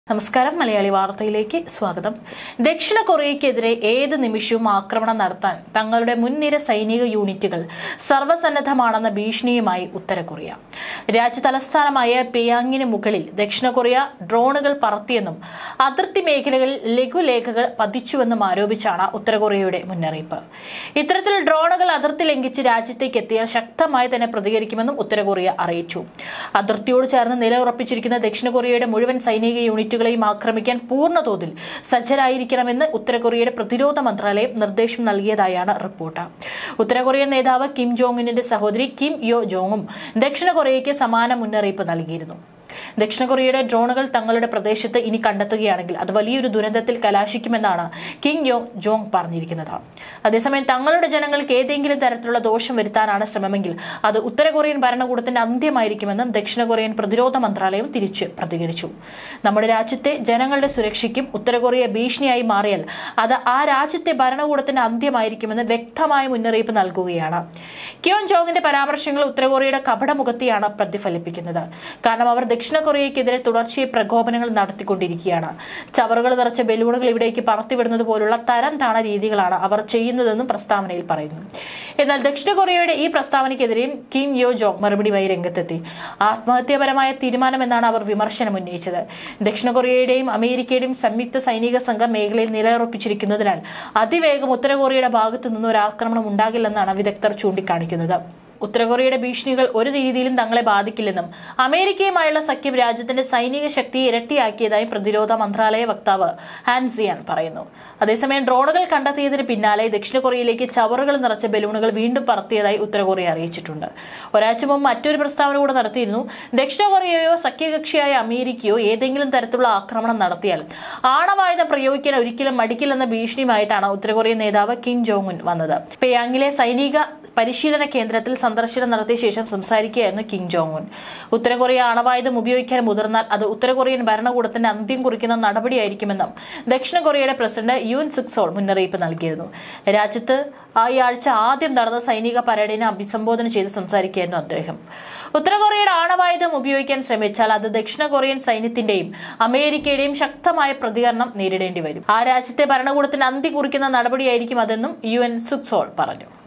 നമസ്കാരം മലയാളി വാർത്തയിലേക്ക് സ്വാഗതം ദക്ഷിണ കൊറിയയ്ക്കെതിരെ ഏത് നിമിഷവും ആക്രമണം നടത്താൻ തങ്ങളുടെ മുൻനിര സൈനിക യൂണിറ്റുകൾ സർവ്വസന്നദ്ധമാണെന്ന ഭീഷണിയുമായി ഉത്തര കൊറിയ രാജ്യ തലസ്ഥാനമായ പിയാങ്ങിന് മുകളിൽ ദക്ഷിണ കൊറിയ ഡ്രോണുകൾ പറത്തിയെന്നും അതിർത്തി മേഖലകളിൽ ലഘുലേഖകൾ പതിച്ചുവെന്നും ആരോപിച്ചാണ് ഉത്തര കൊറിയയുടെ മുന്നറിയിപ്പ് ഇത്തരത്തിൽ ഡ്രോണുകൾ അതിർത്തി ലംഘിച്ച് രാജ്യത്തേക്ക് എത്തിയാൽ ശക്തമായി തന്നെ പ്രതികരിക്കുമെന്നും ഉത്തര കൊറിയ അറിയിച്ചു അതിർത്തിയോട് ചേർന്ന് നിലയുറപ്പിച്ചിരിക്കുന്ന ദക്ഷിണ കൊറിയയുടെ മുഴുവൻ സൈനിക യൂണിറ്റുകളെയും ആക്രമിക്കാൻ പൂർണ്ണതോതിൽ സജ്ജരായിരിക്കണമെന്ന് ഉത്തര കൊറിയയുടെ പ്രതിരോധ മന്ത്രാലയം നിർദ്ദേശം നൽകിയതായാണ് റിപ്പോർട്ട് ഉത്തര കൊറിയൻ നേതാവ് കിം ജോങ്ങിന്റെ സഹോദരി കിം യോ ജോങ്ങും ദക്ഷിണ കൊറിയയ്ക്ക് സമാന മുന്നറിയിപ്പ് നൽകിയിരുന്നു ദക്ഷിണ കൊറിയയുടെ ഡ്രോണുകൾ തങ്ങളുടെ പ്രദേശത്ത് ഇനി കണ്ടെത്തുകയാണെങ്കിൽ അത് വലിയൊരു ദുരന്തത്തിൽ കലാശിക്കുമെന്നാണ് കിങ് യോ ജോങ് പറഞ്ഞിരിക്കുന്നത് അതേസമയം തങ്ങളുടെ ജനങ്ങൾക്ക് ഏതെങ്കിലും തരത്തിലുള്ള ദോഷം വരുത്താനാണ് ശ്രമമെങ്കിൽ അത് ഉത്തര കൊറിയൻ ഭരണകൂടത്തിന്റെ അന്ത്യമായിരിക്കുമെന്നും ദക്ഷിണ കൊറിയൻ പ്രതിരോധ മന്ത്രാലയം തിരിച്ച് പ്രതികരിച്ചു നമ്മുടെ രാജ്യത്തെ ജനങ്ങളുടെ സുരക്ഷയ്ക്കും ഉത്തര കൊറിയ ഭീഷണിയായി മാറിയാൽ അത് ആ രാജ്യത്തെ ഭരണകൂടത്തിന്റെ അന്ത്യമായിരിക്കുമെന്ന് വ്യക്തമായ മുന്നറിയിപ്പ് നൽകുകയാണ് കിയോൻ ജോങ്ങിന്റെ പരാമർശങ്ങൾ ഉത്തര കൊറിയയുടെ കപടമുഖത്തെയാണ് പ്രതിഫലിപ്പിക്കുന്നത് കാരണം അവർ ദക്ഷിണ കൊറിയയ്ക്കെതിരെ തുടർച്ചയായി പ്രകോപനങ്ങൾ നടത്തിക്കൊണ്ടിരിക്കുകയാണ് ചവറുകൾ നിറച്ച ബലൂണുകൾ ഇവിടേക്ക് പറത്തിവിടുന്നത് പോലുള്ള തരം താണ രീതികളാണ് അവർ ചെയ്യുന്നതെന്നും പ്രസ്താവനയിൽ പറയുന്നു എന്നാൽ ദക്ഷിണ കൊറിയയുടെ ഈ പ്രസ്താവനയ്ക്കെതിരെയും കിം യോ ജോങ് മറുപടിയുമായി രംഗത്തെത്തി ആത്മഹത്യാപരമായ തീരുമാനമെന്നാണ് അവർ വിമർശനം ഉന്നയിച്ചത് ദക്ഷിണ കൊറിയയുടെയും അമേരിക്കയുടെയും സംയുക്ത സൈനിക സംഘം മേഖലയിൽ നിലയുറപ്പിച്ചിരിക്കുന്നതിനാൽ അതിവേഗം ഉത്തര കൊറിയയുടെ ഭാഗത്തു നിന്ന് ഒരു ആക്രമണം ഉണ്ടാകില്ലെന്നാണ് വിദഗ്ധർ ചൂണ്ടിക്കാണിക്കുന്നത് ഉത്തര കൊറിയയുടെ ഭീഷണികൾ ഒരു രീതിയിലും തങ്ങളെ ബാധിക്കില്ലെന്നും അമേരിക്കയുമായുള്ള സഖ്യം രാജ്യത്തിന്റെ സൈനിക ശക്തിയെ ഇരട്ടിയാക്കിയതായി പ്രതിരോധ മന്ത്രാലയ വക്താവ് ഹാൻസിയാൻ പറയുന്നു അതേസമയം ഡ്രോണുകൾ കണ്ടെത്തിയതിന് പിന്നാലെ ദക്ഷിണ കൊറിയയിലേക്ക് ചവറുകൾ നിറച്ച ബലൂണുകൾ വീണ്ടും പറത്തിയതായി ഉത്തര കൊറിയ അറിയിച്ചിട്ടുണ്ട് ഒരാഴ്ച മുമ്പ് മറ്റൊരു പ്രസ്താവന കൂടെ നടത്തിയിരുന്നു ദക്ഷിണ കൊറിയയോ സഖ്യകക്ഷിയായ അമേരിക്കയോ ഏതെങ്കിലും തരത്തിലുള്ള ആക്രമണം നടത്തിയാൽ ആണവായുധം പ്രയോഗിക്കാൻ ഒരിക്കലും മടിക്കില്ലെന്ന ഭീഷണിയുമായിട്ടാണ് ഉത്തര കൊറിയൻ നേതാവ് കിം ജോങ് ഉൻ വന്നത് പെയാങ്ങിലെ സൈനിക പരിശീലന കേന്ദ്രത്തിൽ സന്ദർശനം നടത്തിയ ശേഷം സംസാരിക്കുകയായിരുന്നു കിം ജോങ് ഉൻ ഉത്തര കൊറിയ ആണവായുധം ഉപയോഗിക്കാൻ മുതിർന്നാൽ അത് ഉത്തര കൊറിയൻ ഭരണകൂടത്തിന്റെ അന്ത്യം കുറിക്കുന്ന നടപടിയായിരിക്കുമെന്നും ദക്ഷിണ കൊറിയയുടെ പ്രസിഡന്റ് യുൻ സിക്സോൾ മുന്നറിയിപ്പ് നൽകിയിരുന്നു രാജ്യത്ത് ആ ഈ ആഴ്ച ആദ്യം നടന്ന സൈനിക പരേഡിനെ അഭിസംബോധന ചെയ്ത് സംസാരിക്കുകയായിരുന്നു അദ്ദേഹം ഉത്തര കൊറിയയുടെ ആണവായുധം ഉപയോഗിക്കാൻ ശ്രമിച്ചാൽ അത് ദക്ഷിണ കൊറിയൻ സൈന്യത്തിന്റെയും അമേരിക്കയുടെയും ശക്തമായ പ്രതികരണം നേരിടേണ്ടി വരും ആ രാജ്യത്തെ ഭരണകൂടത്തിന് അന്തി കുറിക്കുന്ന നടപടിയായിരിക്കും അതെന്നും യു എൻ സുക്സോൾ പറഞ്ഞു